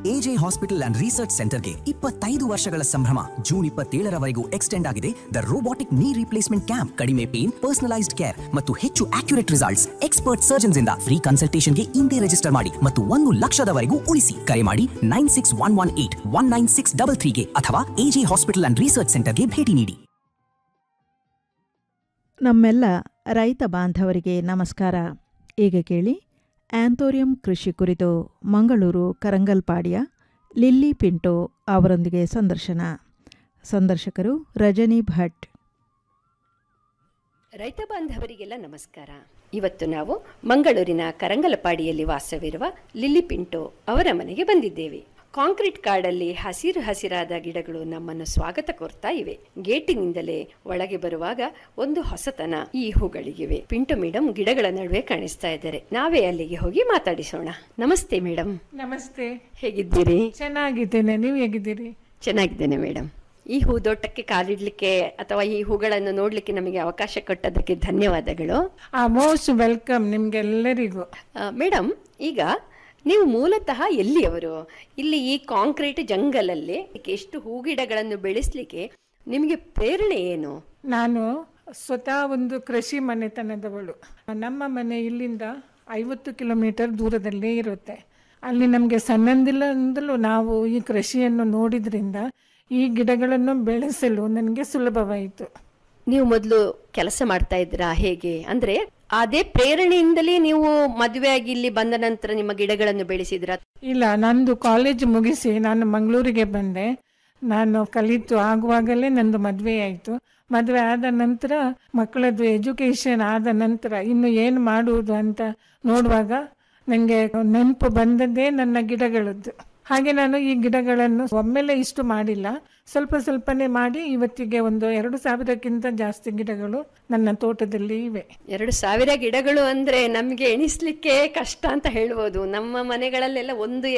AJ hospital and research ಸೆಂಟರ್ಗೆ ಇಪ್ಪತ್ತೈದು ವರ್ಷಗಳ ಸಂಭ್ರಮ ಜೂನ್ ಇಪ್ಪತ್ತೇಳರವರೆಗೂ ಎಕ್ಸ್ಟೆಂಡ್ ಆಗಿದೆ the robotic knee replacement camp ಕಡಿಮೆ ಪೇನ್ ಪರ್ಸನಲೈಸ್ಡ್ ಕೇರ್ ಮತ್ತು ಹೆಚ್ಚು ಅಕ್ಯುರೇಟ್ ರಿಸಲ್ಟ್ಸ್ ಎಕ್ಸ್ಪರ್ಟ್ ಸರ್ಜನ್ಸ್ ಇಂದ ಫ್ರೀ ಕನ್ಸಲ್ಟೇಷನ್ಗೆ ಇಂದೇ ರಿಜಿಸ್ಟರ್ ಮಾಡಿ ಮತ್ತು ಒಂದು ಲಕ್ಷದವರೆಗೂ ಉಳಿಸಿ ಕರೆ ಮಾಡಿ nine six one one eight one nine six double ತ್ರೀಗೆ ಅಥವಾ ಎಜೆ ಹಾಸ್ಪಿಟಲ್ ಅಂಡ್ ರಿಸರ್ಚ್ ಸೆಂಟರ್ಗೆ ಭೇಟಿ ನೀಡಿ ನಮ್ಮೆಲ್ಲ ರೈತ ಬಾಂಧವರಿಗೆ ನಮಸ್ಕಾರ ಈಗ ಕೇಳಿ ಆಂಥೋರಿಯಂ ಕೃಷಿ ಕುರಿತು ಮಂಗಳೂರು ಕರಂಗಲ್ಪಾಡಿಯ ಲಿಲ್ಲಿ ಪಿಂಟೋ ಅವರೊಂದಿಗೆ ಸಂದರ್ಶನ ಸಂದರ್ಶಕರು ರಜನಿ ಭಟ್ ರೈತ ಬಾಂಧವರಿಗೆಲ್ಲ ನಮಸ್ಕಾರ ಇವತ್ತು ನಾವು ಮಂಗಳೂರಿನ ಕರಂಗಲಪಾಡಿಯಲ್ಲಿ ವಾಸವಿರುವ ಲಿಲ್ಲಿ ಪಿಂಟೋ ಅವರ ಮನೆಗೆ ಬಂದಿದ್ದೇವೆ ಕಾಂಕ್ರೀಟ್ ಕಾಡಲ್ಲಿ ಹಸಿರು ಹಸಿರಾದ ಗಿಡಗಳು ನಮ್ಮನ್ನು ಸ್ವಾಗತ ಕೋರ್ತಾ ಇವೆ ಗೇಟಿನಿಂದಲೇ ಒಳಗೆ ಬರುವಾಗ ಒಂದು ಹೊಸತನ ಈ ಹೂಗಳಿಗಿವೆ ಪಿಂಟೋ ಮೇಡಮ್ ಗಿಡಗಳ ನಡುವೆ ಕಾಣಿಸ್ತಾ ಇದ್ದಾರೆ ನಾವೇ ಅಲ್ಲಿಗೆ ಹೋಗಿ ಮಾತಾಡಿಸೋಣ ನಮಸ್ತೆ ಮೇಡಮ್ ನಮಸ್ತೆ ಹೇಗಿದ್ದೀರಿ ಚೆನ್ನಾಗಿದ್ದೇನೆ ನೀವು ಹೇಗಿದ್ದೀರಿ ಚೆನ್ನಾಗಿದ್ದೇನೆ ಮೇಡಮ್ ಈ ಹೂದೋಟಕ್ಕೆ ಕಾಲಿಡ್ಲಿಕ್ಕೆ ಅಥವಾ ಈ ಹೂಗಳನ್ನು ನೋಡ್ಲಿಕ್ಕೆ ನಮಗೆ ಅವಕಾಶ ಕೊಟ್ಟದಕ್ಕೆ ಧನ್ಯವಾದಗಳು ಆ ಮೋಸ್ಟ್ ವೆಲ್ಕಮ್ ನಿಮ್ಗೆಲ್ಲರಿಗೂ ಆ, ಮೇಡಮ್ ಈಗ ನೀವು ಮೂಲತಃ ಎಲ್ಲಿಯವರು ಇಲ್ಲಿ ಈ ಕಾಂಕ್ರೀಟ್ ಜಂಗಲಲ್ಲಿ ಎಷ್ಟು ಹೂಗಿಡಗಳನ್ನು ಬೆಳೆಸಲಿಕ್ಕೆ ನಿಮಗೆ ಪ್ರೇರಣೆ ಏನು ನಾನು ಸ್ವತಃ ಒಂದು ಕೃಷಿ ಮನೆತನದವಳು ನಮ್ಮ ಮನೆ ಇಲ್ಲಿಂದ ಐವತ್ತು ಕಿಲೋಮೀಟರ್ ದೂರದಲ್ಲೇ ಇರುತ್ತೆ ಅಲ್ಲಿ ನಮಗೆ ಸಣ್ಣಂದಿಲ್ಲಂದಲೂ ನಾವು ಈ ಕೃಷಿಯನ್ನು ನೋಡಿದ್ರಿಂದ ಈ ಗಿಡಗಳನ್ನು ಬೆಳೆಸಲು ನನಗೆ ಸುಲಭವಾಯಿತು ನೀವು ಮೊದಲು ಕೆಲಸ ಮಾಡ್ತಾ ಇದ್ರಾ ಹೇಗೆ ಅಂದ್ರೆ ಅದೇ ಪ್ರೇರಣೆಯಿಂದಲೇ ನೀವು ಮದುವೆಯಾಗಿ ಇಲ್ಲಿ ಬಂದ ನಂತರ ನಿಮ್ಮ ಗಿಡಗಳನ್ನು ಬೆಳೆಸಿದ್ರ ಇಲ್ಲ ನಂದು ಕಾಲೇಜ್ ಮುಗಿಸಿ ನಾನು ಮಂಗಳೂರಿಗೆ ಬಂದೆ ನಾನು ಕಲಿತು ಆಗುವಾಗಲೇ ನಂದು ಮದುವೆ ಆಯಿತು ಮದುವೆ ಆದ ನಂತರ ಮಕ್ಕಳದ್ದು ಎಜುಕೇಷನ್ ಆದ ನಂತರ ಇನ್ನು ಏನು ಮಾಡುವುದು ಅಂತ ನೋಡುವಾಗ ನನಗೆ ನೆನಪು ಬಂದದ್ದೇ ನನ್ನ ಗಿಡಗಳದ್ದು ಹಾಗೆ ನಾನು ಈ ಗಿಡಗಳನ್ನು ಒಮ್ಮೆಲೆ ಇಷ್ಟು ಮಾಡಿಲ್ಲ ಸ್ವಲ್ಪ ಸ್ವಲ್ಪನೇ ಮಾಡಿ ಇವತ್ತಿಗೆ ಒಂದು ಎರಡು ಸಾವಿರಕ್ಕಿಂತ ಜಾಸ್ತಿ ಗಿಡಗಳು ನನ್ನ ತೋಟದಲ್ಲಿ ಇವೆ ಎರಡು ಸಾವಿರ ಗಿಡಗಳು ಅಂದ್ರೆ ನಮ್ಗೆ ಎಣಿಸ್ಲಿಕ್ಕೆ ಕಷ್ಟ ಅಂತ ಹೇಳ್ಬೋದು ನಮ್ಮ ಮನೆಗಳಲ್ಲೆಲ್ಲ ಒಂದು